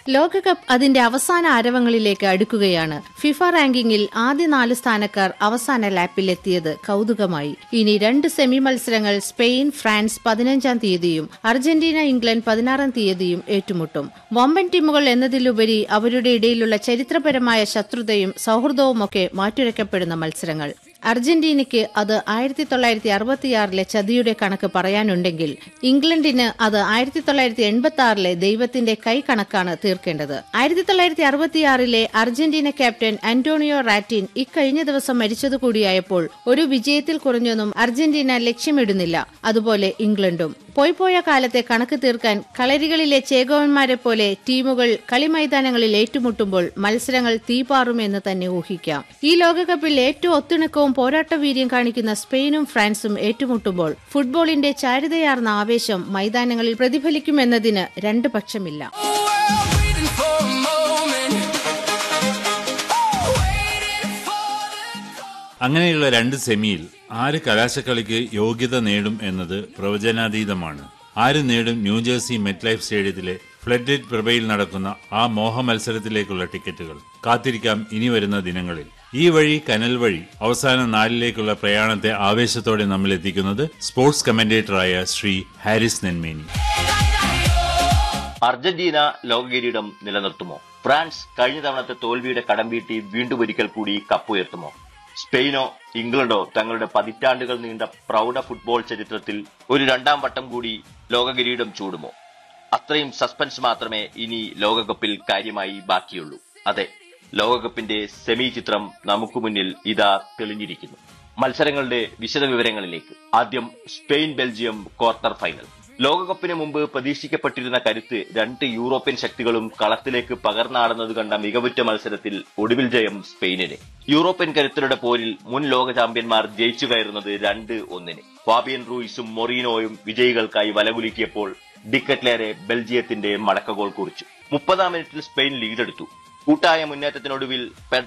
ലോകകപ്പ് അതിന്റെ അവസാന ആരവങ്ങളിലേക്ക് അടുക്കുകയാണ് ഫിഫ റാങ്കിങ്ങിൽ ആദ്യ നാല് സ്ഥാനക്കാർ അവസാന ലാപ്പിലെത്തിയത് കൗതുകമായി ഇനി രണ്ട് സെമി മത്സരങ്ങൾ സ്പെയിൻ ഫ്രാൻസ് പതിനഞ്ചാം തീയതിയും അർജന്റീന ഇംഗ്ലണ്ട് പതിനാറാം തീയതിയും ഏറ്റുമുട്ടും വമ്പൻ ടീമുകൾ എന്നതിലുപരി അവരുടെ ഇടയിലുള്ള ചരിത്രപരമായ ശത്രുതയും സൗഹൃദവുമൊക്കെ മാറ്റുരയ്ക്കപ്പെടുന്ന മത്സരങ്ങൾ അർജന്റീനയ്ക്ക് അത് ആയിരത്തി തൊള്ളായിരത്തി അറുപത്തിയാറിലെ ചതിയുടെ കണക്ക് പറയാനുണ്ടെങ്കിൽ ഇംഗ്ലണ്ടിന് അത് ആയിരത്തി തൊള്ളായിരത്തി എൺപത്തി ആറിലെ ദൈവത്തിന്റെ കൈ കണക്കാണ് തീർക്കേണ്ടത് ആയിരത്തി തൊള്ളായിരത്തി അറുപത്തിയാറിലെ അർജന്റീന ക്യാപ്റ്റൻ അന്റോണിയോ റാറ്റിൻ ഇക്കഴിഞ്ഞ ദിവസം മരിച്ചതുകൂടിയായപ്പോൾ ഒരു വിജയത്തിൽ കുറഞ്ഞൊന്നും അർജന്റീന ലക്ഷ്യമിടുന്നില്ല അതുപോലെ ഇംഗ്ലണ്ടും പോയി പോയ കാലത്തെ കണക്ക് തീർക്കാൻ കളരികളിലെ ചേകോവന്മാരെ പോലെ ടീമുകൾ കളിമൈതാനങ്ങളിൽ ഏറ്റുമുട്ടുമ്പോൾ മത്സരങ്ങൾ തീപാറുമെന്ന് തന്നെ ഊഹിക്കാം ഈ ലോകകപ്പിൽ ഏറ്റവും ഒത്തിണക്കവും പോരാട്ടവീര്യം കാണിക്കുന്ന സ്പെയിനും ഫ്രാൻസും ഏറ്റുമുട്ടുമ്പോൾ ഫുട്ബോളിന്റെ ചാരുതയാർന്ന ആവേശം മൈതാനങ്ങളിൽ പ്രതിഫലിക്കുമെന്നതിന് രണ്ട് പക്ഷമില്ല waiting for a moment. Waiting for the അങ്ങനെയുള്ള രണ്ട് സെമിയിൽ ആര് കലാശക്കളിക്ക് യോഗ്യത നേടും എന്നത് പ്രവചനാതീതമാണ് ആര് നേടും ന്യൂജേഴ്സി മെറ്റ്ലൈഫ് സ്റ്റേഡിയത്തിലെ ഫ്ലഡ് ലൈറ്റ് പ്രഭയിൽ നടക്കുന്ന ആ മോഹ മത്സരത്തിലേക്കുള്ള ടിക്കറ്റുകൾ കാത്തിരിക്കാം ഇനി വരുന്ന ദിനങ്ങളിൽ ഈ വഴി കനൽ വഴി അവസാന നാലിലേക്കുള്ള പ്രയാണത്തെ ആവേശത്തോടെ നമ്മൾ എത്തിക്കുന്നത് സ്പോർട്സ് കമന്റേറ്ററായ ശ്രീ ഹാരിസ് നെന്മേനി അർജന്റീന ലോക കിരീടം നിലനിർത്തുമോ ഫ്രാൻസ് കഴിഞ്ഞ തവണത്തെ തോൽവിയുടെ കടം വീട്ടി വീണ്ടും ഒരിക്കൽ കൂടി കപ്പുയർത്തുമോ സ്പെയിനോ ഇംഗ്ലണ്ടോ തങ്ങളുടെ പതിറ്റാണ്ടുകൾ നീണ്ട പ്രൗഢ ഫുട്ബോൾ ചരിത്രത്തിൽ ഒരു രണ്ടാം വട്ടം കൂടി ലോക കിരീടം ചൂടുമോ അത്രയും സസ്പെൻസ് മാത്രമേ ഇനി ലോകകപ്പിൽ കാര്യമായി ബാക്കിയുള്ളൂ അതെ ലോകകപ്പിന്റെ സെമി ചിത്രം നമുക്ക് മുന്നിൽ ഇതാ തെളിഞ്ഞിരിക്കുന്നു മത്സരങ്ങളുടെ വിശദവിവരങ്ങളിലേക്ക് ആദ്യം സ്പെയിൻ ബെൽജിയം ക്വാർട്ടർ ഫൈനൽ ലോകകപ്പിന് മുമ്പ് പ്രതീക്ഷിക്കപ്പെട്ടിരുന്ന കരുത്ത് രണ്ട് യൂറോപ്യൻ ശക്തികളും കളത്തിലേക്ക് പകർന്നാടുന്നത് കണ്ട മികവുറ്റ മത്സരത്തിൽ ഒടുവിൽ ജയം സ്പെയിനിന് യൂറോപ്യൻ കരുത്തരുടെ പോരിൽ മുൻ ലോക ചാമ്പ്യന്മാർ ജയിച്ചു കയറുന്നത് രണ്ട് ഒന്നിന് ഫാബിയൻ റൂയിസും മൊറീനോയും വിജയികൾക്കായി വലകുലുക്കിയപ്പോൾ ഡിക്കറ്റ്ലേറെ ബെൽജിയത്തിന്റെ മടക്കഗോൾ കുറിച്ചു മുപ്പതാം മിനിറ്റിൽ സ്പെയിൻ ലീഡെടുത്തു കൂട്ടായ മുന്നേറ്റത്തിനൊടുവിൽ